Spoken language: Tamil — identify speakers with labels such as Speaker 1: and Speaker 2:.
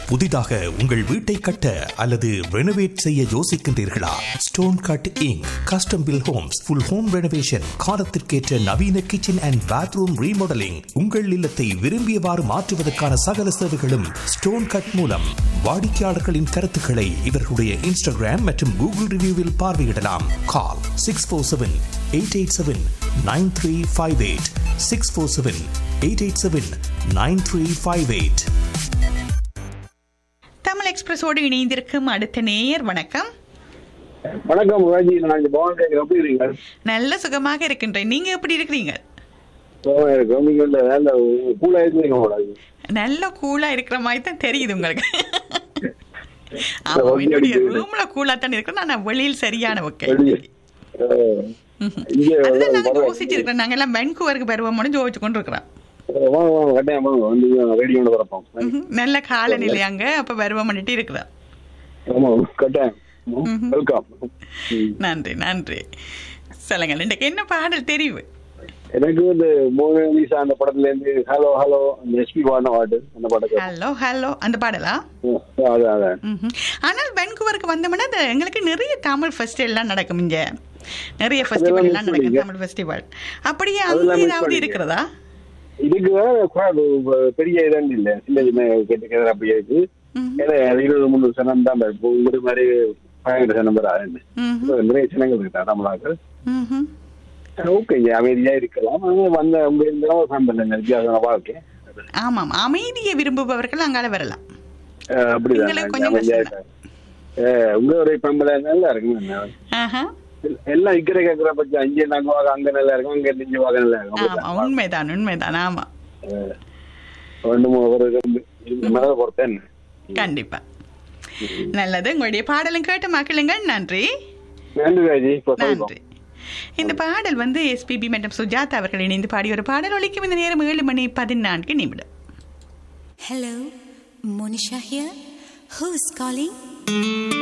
Speaker 1: புதிதாக உங்கள் வீட்டை கட்ட அல்லது ரெனோவேட் செய்ய யோசிக்கின்றீர்களா stone cut inc custom built homes full home renovation காலத்திற்கேற்ற நவீன கிச்சன் அண்ட் பாத்ரூம் ரீமாடலிங் உங்கள் இல்லத்தை விரும்பியவாறு மாற்றுவதற்கான சகல சேவைகளும் ஸ்டோன் கட் மூலம் வாடிக்கையாளர்களின் கருத்துக்களை இவர்களுடைய இன்ஸ்டாகிராம் மற்றும் கூகுள் ரிவ்யூவில் பார்வையிடலாம் call six four seven eight eight seven nine three five eight six four seven eight eight seven nine three five eight
Speaker 2: Tamil எக்ஸ்பிரஸோடு இணைந்திருக்கும் அடுத்த நேயர் வணக்கம்
Speaker 3: வணக்கம் ராஜி நான் இங்க பவன் கேட்க எப்படி இருக்கீங்க
Speaker 2: நல்ல சுகமாக இருக்கின்றேன் நீங்க எப்படி இருக்கிறீங்க
Speaker 3: பவன் இருக்கோம் நீங்க இந்த வேலை கூலா இருக்கிறீங்க போல
Speaker 2: நல்ல கூலா இருக்கிற மாதிரி தான் தெரியுது உங்களுக்கு
Speaker 3: இந்த
Speaker 2: ஆமா
Speaker 3: வண்டி
Speaker 2: என்னுடைய
Speaker 3: அடிக்கிறது.
Speaker 2: ரூம்ல கூலா தான் இருக்கிறேன் ஆனா வெளியில் சரியான ஓகே
Speaker 3: வெளியே. அஹ், இங்க
Speaker 2: அதுதான் நாங்க
Speaker 3: பரவாயில்ல.
Speaker 2: யோசிச்சிருக்கிறோம் நாங்க எல்லாம் பென்குவருக்கு வருவோம்னு யோசிச்சு கொண்டு இருக்கிறோம்
Speaker 3: அஹ், வாங்க வாங்க கட்டாயம் வாங்க வந்து ரேடியோட வரப்போம்
Speaker 2: ம்ஹும். நல்ல காலநிலை அங்க அப்ப வருவோம் பண்ணிட்டு இருக்கிறோம்
Speaker 3: ஆமா கட்டாயம் வெல்கம்
Speaker 2: நன்றி நன்றி சொல்லுங்க இன்றைக்கு என்ன பாடல் தெரிவு
Speaker 3: எனக்கு வந்து மோனலிசா அந்த படத்துல இருந்து ஹலோ ஹலோ அந்த எஸ்பி பாடின பாட்டு அந்த பாட்டு
Speaker 2: ஹலோ ஹலோ அந்த பாடலா
Speaker 3: அதான் அதான்
Speaker 2: ம்ஹும். ஆனால் பென்குவருக்கு வந்தோம்னா அது எங்களுக்கு நிறைய தமிழ் ஃபெஸ்டிவல் எல்லாம் நடக்கும் இங்க நிறைய ஃபெஸ்டிவல் எல்லாம்
Speaker 3: miss
Speaker 2: நடக்கும்
Speaker 3: பண்ணீங்க.
Speaker 2: தமிழ் ஃபெஸ்டிவல் அப்படியே
Speaker 3: அதெல்லாம்
Speaker 2: அங்க
Speaker 3: miss
Speaker 2: ஏதாவது
Speaker 3: பண்ணீங்க.
Speaker 2: இருக்கிறதா
Speaker 3: இதுக்கு வேற crowd பெரிய இதன் இல்ல சின்ன சின்ன கேட்டு அப்படியே இருக்கு ஏன்னா இருபது முந்நூறு சனம் தான் இப்போ உங்களுக்கு மாதிரி பதினெட்டு சனம் பேர் ஆகுது
Speaker 2: ம்ஹும்.
Speaker 3: நிறைய சின்னங்கள் இருக்கா தமிழாக்கள்
Speaker 2: ம்ஹும்.
Speaker 3: ஓகே அமைதியா இருக்கலாம் ஆனா வந்த உங்க இருந்தாலும் சம்பந்தம் வித்தியாசமான வாழ்க்கை
Speaker 2: ஆமாம் அமைதியை விரும்புபவர்கள் அங்கால வரலாம்
Speaker 3: அஹ் அப்படிதான்
Speaker 2: எங்களுக்கு கொஞ்சம்
Speaker 3: அமைதியா
Speaker 2: கஷ்டம்
Speaker 3: இருக்காங்க அஹ் உங்க ஒரு பம்பளை நல்லா இருக்குங்க
Speaker 2: ஆஹா.
Speaker 3: எல்லாம் இக்கரை கேட்கிற பட்சம் அங்கே நாங்க வாங்க அங்க நல்லா இருக்கும் அங்க இருந்து வாங்க நல்லா இருக்கும்
Speaker 2: ஆமா
Speaker 3: அப்படிதான்.
Speaker 2: உண்மைதான் உண்மைதான் ஆமா
Speaker 3: அஹ் ரெண்டு மூணு ஒரு ரெண்டு இது மேல பொறுத்தேன்
Speaker 2: கண்டிப்பா நல்லது உங்களுடைய பாடலும் கேட்டு மக்களுங்கள் நன்றி
Speaker 3: நன்றி ராஜி இப்போ சொல்லுவோம்
Speaker 2: நன்றி இந்த பாடல் வந்து எஸ்பிபி மற்றும் சுஜாதா அவர்கள் இணைந்து பாடிய ஒரு பாடல் ஒலிக்கும் இந்த நேரம் ஏழு மணி பதினான்கு நிமிடம்
Speaker 4: Hello, Monisha here. Who's calling?